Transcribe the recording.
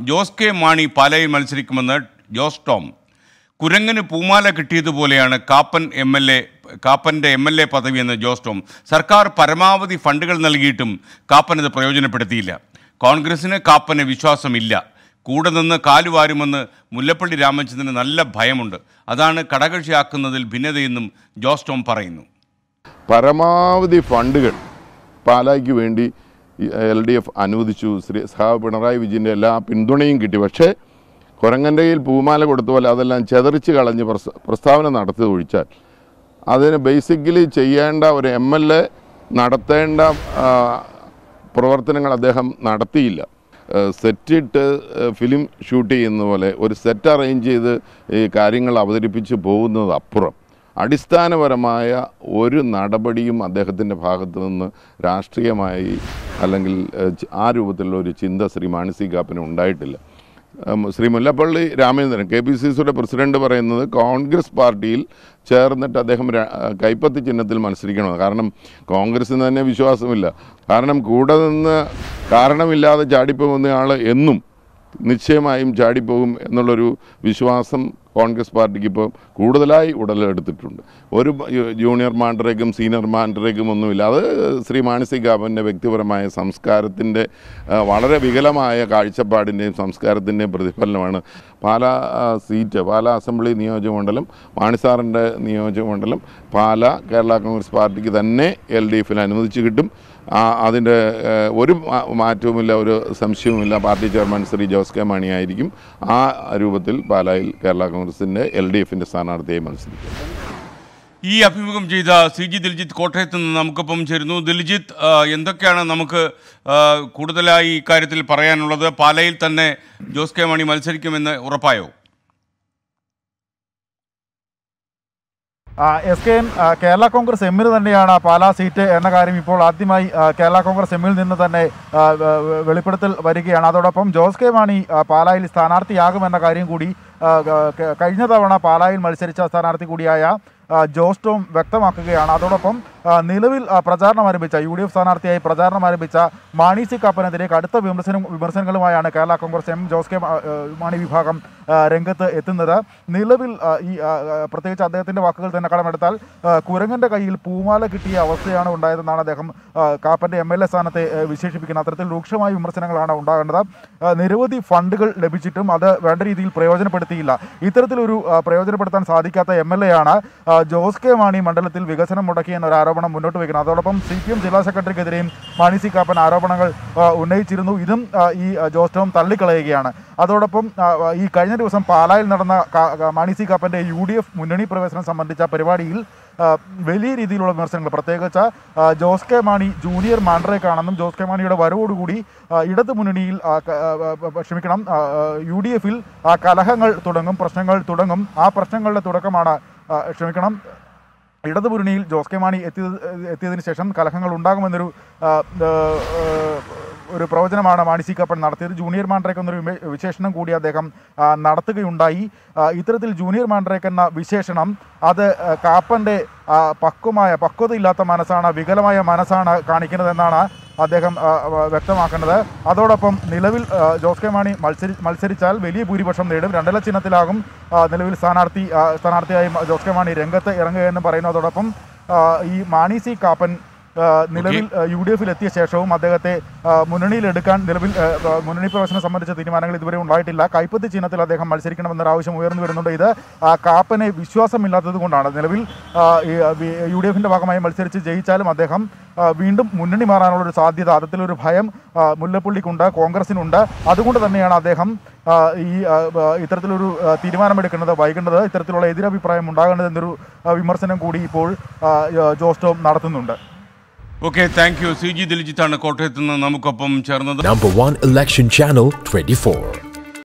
Jose K Mani പാലയിൽ മത്സരിക്കുമെന്ന് ജോസ് ടോം കുരങ്ങന് പൂമാല കിട്ടിയതുപോലെയാണ് കാപ്പൻ എം എൽ എ കാപ്പൻ്റെ എം എൽ എ പദവിയെന്ന് ജോസ് ടോം സർക്കാർ പരമാവധി ഫണ്ടുകൾ നൽകിയിട്ടും കാപ്പൻ ഇത് പ്രയോജനപ്പെടുത്തിയില്ല കോൺഗ്രസിന് കാപ്പന് വിശ്വാസമില്ല കൂടെ നിന്ന് കാലുവാരുമെന്ന് മുല്ലപ്പള്ളി രാമചന്ദ്രന് നല്ല ഭയമുണ്ട് അതാണ് കടകക്ഷിയാക്കുന്നതിൽ ഭിന്നതയെന്നും ജോസ് ടോം പറയുന്നു പരമാവധി ഫണ്ടുകൾ പാലായ്ക്ക് വേണ്ടി എൽ ഡി എഫ് അനുവദിച്ചു ശ്രീ സഹാബ് പിണറായി വിജയൻ്റെ എല്ലാ പിന്തുണയും കിട്ടി പക്ഷേ കുരങ്ങൻ്റെ കയ്യിൽ പൂമാല കൊടുത്ത പോലെ അതെല്ലാം ചെതറിച്ച് കളഞ്ഞ് പ്രസ്ത- പ്രസ്താവന നടത്തി ഒഴിച്ചാൽ അതിന് ബേസിക്കലി ചെയ്യേണ്ട ഒരു എം എൽ എ നടത്തേണ്ട ആ, പ്രവർത്തനങ്ങൾ അദ്ദേഹം നടത്തിയില്ല ഏഹ് സെറ്റിട്ട് ഏഹ് ഫിലിം ഷൂട്ട് ചെയ്യുന്ന പോലെ ഒരു സെറ്റ് അറേഞ്ച് ചെയ്ത് ഈ കാര്യങ്ങൾ അവതരിപ്പിച്ച് പോകുന്നത് അപ്പുറം അടിസ്ഥാനപരമായ ഒരു നടപടിയും അദ്ദേഹത്തിൻ്റെ ഭാഗത്തു നിന്ന് രാഷ്ട്രീയമായി അല്ലെങ്കിൽ ഏഹ് ചി- ആ രൂപത്തിലുള്ള ഒരു ചിന്ത ശ്രീ മാനസി കാപ്പന് ഉണ്ടായിട്ടില്ല ഉം, Shri Mullappally Ramachandran K P C സിയുടെ പ്രസിഡന്റ് പറയുന്നത് കോൺഗ്രസ് പാർട്ടിയിൽ ചേർന്നിട്ട് അദ്ദേഹം ര- കൈപ്പത്തി ചിഹ്നത്തിൽ മത്സരിക്കണം കാരണം കോൺഗ്രസിന് തന്നെ വിശ്വാസമില്ല കാരണം കൂടെ നിന്ന് കാരണമില്ലാതെ ചാടിപ്പോകുന്ന ആൾ എന്നും നിശ്ചയമായും ചാടിപ്പോകും എന്നുള്ളൊരു വിശ്വാസം കോൺഗ്രസ് പാർട്ടിക്ക് ഇപ്പോൾ കൂടുതലായി ഉടലെടുത്തിട്ടുണ്ട് ഒരു ബ- യു- ജൂനിയർ മാൻഡറേക്കും സീനിയർ മാൻഡറേക്കും ഒന്നുമില്ല അത് ശ്രീ മാനസി കാപ്പൻ്റെ വ്യക്തിപരമായ സംസ്കാരത്തിൻ്റെ ആ, വളരെ വികലമായ കാഴ്ചപ്പാടിൻ്റെയും സംസ്കാരത്തിൻ്റെയും പ്രതിഫലനമാണ് പാലാ ആ, സീറ്റ് പാലാ അസംബ്ലി നിയോജകമണ്ഡലം മാണിസാറിൻ്റെ നിയോജകമണ്ഡലം പാലാ കേരള കോൺഗ്രസ് പാർട്ടിക്ക് തന്നെ എൽ ഡി എഫിൽ അനുവദിച്ച് കിട്ടും ആ, അതിൻ്റെ ഏഹ്, ഒരു മാ- മാറ്റവുമില്ല ഒരു സംശയവുമില്ല party chairman Shri Jose K Mani ആയിരിക്കും ആ രൂപത്തിൽ പാലായിൽ കേരള കോൺഗ്രസിൻ്റെ എൽ ഡി എഫിൻ്റെ സ്ഥാനാർത്ഥിയായി മത്സരിക്കും ഈ അഭിമുഖം ചെയ്ത സി ജി ദിൽജിത്ത് കോട്ടയത്ത് നിന്ന് നമുക്കൊപ്പം ചേരുന്നു ദിൽജിത്ത് ആ, എന്തൊക്കെയാണ് നമുക്ക് ആ, കൂടുതലായി ഇക്കാര്യത്തിൽ പറയാനുള്ളത് പാലയിൽ തന്നെ ജോസ് കെ മാണി മത്സരിക്കുമെന്ന് ഉറപ്പായോ ആ, എസ് കെ എൻ ആ, കേരള കോൺഗ്രസ് എമ്മിന് തന്നെയാണ് പാലാ സീറ്റ് എന്ന കാര്യം ഇപ്പോൾ ആദ്യമായി ആ, കേരള കോൺഗ്രസ് എമ്മിൽ നിന്ന് തന്നെ ആ, വ- വ- വെളിപ്പെടുത്തൽ വരികയാണ് അതോടൊപ്പം ജോസ് കെ മാണി ആ, പാലായിൽ സ്ഥാനാർത്ഥിയാകുമെന്ന കാര്യം കൂടി ആ, ക- ക- കഴിഞ്ഞ തവണ പാലായിൽ മത്സരിച്ച സ്ഥാനാർത്ഥി കൂടിയായ ആ, ജോസ് ടോം വ്യക്തമാക്കുകയാണ് അതോടൊപ്പം ആ, നിലവിൽ ആ, പ്രചാരണം ആരംഭിച്ച യു ഡി എഫ് സ്ഥാനാർത്ഥിയായി പ്രചാരണം ആരംഭിച്ച മാണി സി കാപ്പനെതിരെ കടുത്ത വിമർശനം വിമർശനങ്ങളുമായാണ് കേരള കോൺഗ്രസ് എം ജോസ് കെ മാ- ആ, മാണി വിഭാഗം ആ, രംഗത്ത് എത്തുന്നത് നിലവിൽ ആ, ഈ ആ, ആ, പ്രത്യേകിച്ച് അദ്ദേഹത്തിന്റെ വാക്കുകൾ തന്നെ കടമെടുത്താൽ ആ, കുരങ്ങന്റെ കയ്യിൽ പൂമാല കിട്ടിയ അവസ്ഥയാണ് ഉണ്ടായതെന്നാണ് അദ്ദേഹം ആ, കാപ്പന്റെ എം എൽ എ സ്ഥാനത്തെ ആ, വിശേഷിപ്പിക്കുന്നത് അത്തരത്തിൽ രൂക്ഷമായ വിമർശനങ്ങളാണ് ഉണ്ടാകേണ്ടത് ആ, നിരവധി ഫണ്ടുകൾ ലഭിച്ചിട്ടും അത് വേണ്ട രീതിയിൽ പ്രയോജനപ്പെടുത്തിയില്ല ഇത്തരത്തിലൊരു ആ, പ്രയോജനപ്പെടുത്താൻ സാധിക്കാത്ത എം എൽ എ ആണ് ആ, ജോസ് കെ മാണി മണ്ഡലത്തിൽ വികസനം മുടക്കി എന്നൊരു ആരോപണം മുന്നോട്ട് വയ്ക്കുന്നത് അതോടൊപ്പം സി പി എം ജില്ലാ സെക്രട്ടറിക്കെതിരെയും മാണി സി കാപ്പൻ ആരോപണങ്ങൾ ആ, ഉന്നയിച്ചിരുന്നു ഇതും ആ, ഈ ആ, ജോസ് ടോം തള്ളിക്കളയുകയാണ് അതോടൊപ്പം ആ, ഈ കഴിഞ്ഞ ദിവസം പാലായിൽ നടന്ന കാ- കാ- മാണി സി കാപ്പൻ്റെ യു ഡി എഫ് മുന്നണി പ്രവേശനം സംബന്ധിച്ച പരിപാടിയിൽ ആ, വലിയ രീതിയിലുള്ള വിമർശനങ്ങൾ പ്രത്യേകിച്ച് ആ, ജോസ് കെ മാണി ജൂനിയർ മാൻഡ്രേക്കാണെന്നും ജോസ് കെ മാണിയുടെ വരവോടുകൂടി ആ, ഇടത് മുന്നണിയിൽ ആ, ക- ആ, ആ, ആ, ക്ഷമിക്കണം ആ, ആ, യു ഡി എഫിൽ ആ കലഹങ്ങൾ തുടങ്ങും പ്രശ്നങ്ങൾ തുടങ്ങും ആ പ്രശ്നങ്ങളുടെ തുടക്കമാണ് ആ, ക്ഷമിക്കണം ഇടതു മുന്നണിയിൽ ജോസ് കെ മാണി എത്തിയത് എത്തിയതിനു ശേഷം കലഹങ്ങൾ ഉണ്ടാകുമെന്നൊരു ആ, ആ, ആ, ഒരു പ്രവചനമാണ് മാണി സി കാപ്പൻ നടത്തിയത് ജൂനിയർ മാൻഡ്രേക്ക് എന്നൊരു വിമേ- വിശേഷണം കൂടി അദ്ദേഹം ആ, നടത്തുകയുണ്ടായി ആ, ഇത്തരത്തിൽ ജൂനിയർ മാൻഡ്രേക്ക് എന്ന വിശേഷണം അത് ആ, കാപ്പൻ്റെ ആ, പക്വമായ പക്വതയില്ലാത്ത മനസ്സാണ് വികലമായ മനസ്സാണ് കാണിക്കുന്നതെന്നാണ് അദ്ദേഹം ആ, ആ, വ്യക്തമാക്കുന്നത് അതോടൊപ്പം നിലവിൽ ആ, ജോസ് കെ മാണി മത്സരി മത്സരിച്ചാൽ വലിയ ഭൂരിപക്ഷം നേടും രണ്ടല ചിഹ്നത്തിലാകും ആ, നിലവിൽ സ്ഥാനാർത്ഥി ആ, സ്ഥാനാർത്ഥിയായി മ- ജോസ് കെ മാണി രംഗത്ത് ഇറങ്ങുകയെന്ന് പറയുന്നു അതോടൊപ്പം ആ, ഈ മാണി സി കാപ്പൻ ആ, നിലവിൽ യു ഡി എഫിൽ എത്തിയ ശേഷവും അദ്ദേഹത്തെ ആ, മുന്നണിയിലെടുക്കാൻ നിലവിൽ ആ, ആ, മുന്നണി പ്രവേശനം സംബന്ധിച്ച തീരുമാനങ്ങൾ ഇതുവരെ ഉണ്ടായിട്ടില്ല കൈപ്പത്തി ചിഹ്നത്തിൽ അദ്ദേഹം മത്സരിക്കണമെന്നൊരു ആവശ്യം ഉയർന്നു വരുന്നുണ്ട് ഇത് ആ, കാപ്പനെ വിശ്വാസമില്ലാത്തത് കൊണ്ടാണ് നിലവിൽ ആ, ഈ, ആ, വി- യു ഡി എഫിന്റെ ഭാഗമായി മത്സരിച്ച് ജയിച്ചാലും അദ്ദേഹം ആ, വീണ്ടും മുന്നണി മാറാനുള്ള ഒരു സാധ്യത അത്തരത്തിലൊരു ഭയം ആ, മുല്ലപ്പള്ളിക്കുണ്ട് കോൺഗ്രസിനുണ്ട് അതുകൊണ്ട് തന്നെയാണ് അദ്ദേഹം ആ, ഈ ആ, ആ, ഇത്തരത്തിലൊരു ആ, തീരുമാനമെടുക്കുന്നത് വൈകേണ്ടത് ഇത്തരത്തിലുള്ള എതിരഭിപ്രായം ഉണ്ടാകേണ്ടത് എന്നൊരു ആ, വിമർശനം കൂടി ഇപ്പോൾ ആ, ജോസ് ടോം നടത്തുന്നുണ്ട് okay thank you C G ദിൽജിത്താണ് കോട്ടയത്ത് നിന്ന് നമുക്കൊപ്പം ചേർന്നത് Number one election channel 24.